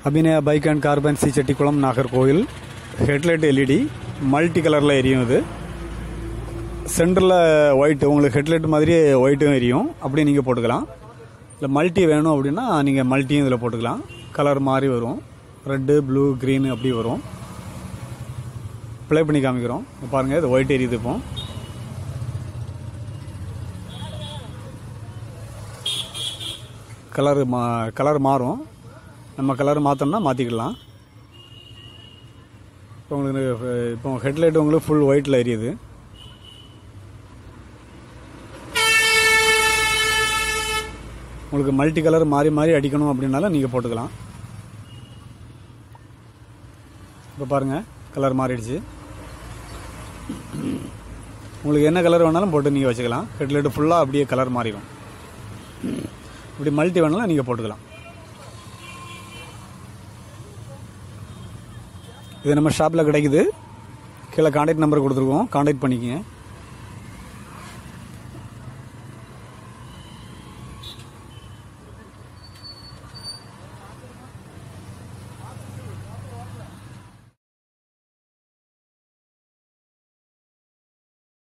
Abhinaya bike and carbon C Chettikulam Nagercoil headlight LED multi கலரில் எரியும் இது சென்டரில் ஒயிட் உங்களுக்கு ஹெட்லைட் மாதிரியே ஒயிட்டும் எரியும் அப்படியே நீங்கள் போட்டுக்கலாம் இல்லை மல்டி வேணும் அப்படின்னா நீங்கள் மல்ட்டியும் இதில் போட்டுக்கலாம் கலர் மாதிரி வரும் ரெட்டு ப்ளூ க்ரீன் அப்படி வரும் ப்ளே பண்ணி காமிக்கிறோம் இப்ப பாருங்க இது ஒயிட் எரியுது இப்போ கலர் மா கலர் மாறும் நம்ம கலர் மாற்றோம்னா மாற்றிக்கலாம் இப்போ உங்களுக்கு இப்போ ஹெட்லைட் உங்களுக்கு ஃபுல் ஒயிட்டில் எரியுது உங்களுக்கு மல்டி கலர் மாறி மாறி அடிக்கணும் அப்படின்னாலும் நீங்கள் போட்டுக்கலாம் இப்போ பாருங்கள் கலர் மாறிடுச்சு உங்களுக்கு என்ன கலர் வேணாலும் போட்டு நீங்கள் வச்சுக்கலாம் ஹெட்லைட்டு ஃபுல்லாக அப்படியே கலர் மாறிடும் இப்படி மல்டி வேணாலும் நீங்கள் போட்டுக்கலாம் இது நம்ம ஷாப்பில் கிடைக்குது கீழே காண்டாக்ட் நம்பர் கொடுத்துருக்கோம் காண்டாக்ட் பண்ணிக்கங்க